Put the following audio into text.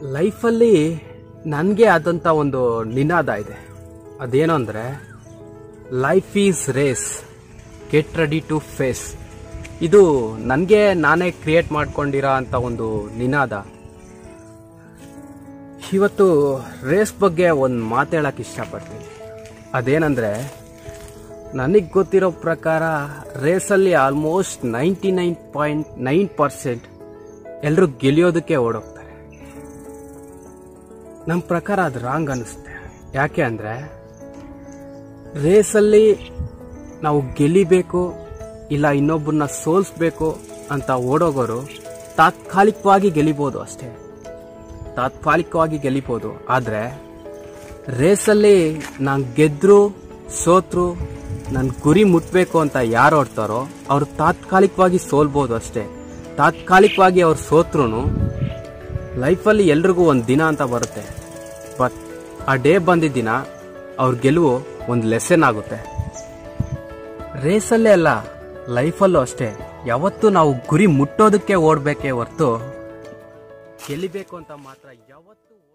ಲೈಫಲ್ಲಿ ನನಗೆ ಆದಂಥ ಒಂದು ನಿನಾದ ಇದೆ ಅದೇನು ಅಂದರೆ life is race get ready to face ಇದು ನನಗೆ ನಾನೇ ಕ್ರಿಯೇಟ್ ಮಾಡ್ಕೊಂಡಿರೋ ಅಂಥ ಒಂದು ನಿನಾದ ಇವತ್ತು ರೇಸ್ ಬಗ್ಗೆ ಒಂದು ಮಾತು ಹೇಳಕ್ಕೆ ಇಷ್ಟಪಡ್ತೀನಿ ಅದೇನಂದರೆ ನನಗೆ ಗೊತ್ತಿರೋ ಪ್ರಕಾರ ರೇಸಲ್ಲಿ almost ninety nine point nine percent ಎಲ್ಲರೂ ಗೆಲ್ಲಿಯೋದಕ್ಕೆ ಓಡೋಗ್ತಾರೆ ನಮ್ಮ ಪ್ರಕಾರ ಅದು ರಾಂಗ್ ಅನಿಸುತ್ತೆ ಯಾಕೆ ಅಂದರೆ ರೇಸಲ್ಲಿ ನಾವು ಗೆಲ್ಲಿಬೇಕು ಇಲ್ಲ ಇನ್ನೊಬ್ಬರನ್ನ ಸೋಲಿಸ್ಬೇಕು ಅಂತ ಓಡೋಗೋರು ತಾತ್ಕಾಲಿಕವಾಗಿ ಗೆಲ್ಲಿಬೋದು ಅಷ್ಟೇ ತಾತ್ಕಾಲಿಕವಾಗಿ ಗೆಲ್ಲಿಬೋದು ಆದರೆ ರೇಸಲ್ಲಿ ನಾನು ಗೆದ್ರು ಸೋತ್ರು ನನ್ನ ಗುರಿ ಮುಟ್ಟಬೇಕು ಅಂತ ಯಾರು ಓಡ್ತಾರೋ ಅವರು ತಾತ್ಕಾಲಿಕವಾಗಿ ಸೋಲ್ಬೋದು ಅಷ್ಟೇ ತಾತ್ಕಾಲಿಕವಾಗಿ ಅವ್ರು ಸೋತ್ರು ಲೈಫಲ್ಲಿ ಎಲ್ರಿಗೂ ಒಂದು ದಿನ ಅಂತ ಬರುತ್ತೆ ಬಟ್ ಆ ಡೇ ಬಂದಿದ್ದ ದಿನ ಅವ್ರ ಗೆಲುವು ಒಂದು ಲೆಸನ್ ಆಗುತ್ತೆ ರೇಸಲ್ಲೇ ಅಲ್ಲ ಲೈಫಲ್ಲೂ ಅಷ್ಟೇ ಯಾವತ್ತೂ ನಾವು ಗುರಿ ಮುಟ್ಟೋದಕ್ಕೆ ಓಡಬೇಕೇ ಹೊರತು ಗೆಲ್ಲಿಬೇಕು ಅಂತ ಮಾತ್ರ ಯಾವತ್ತೂ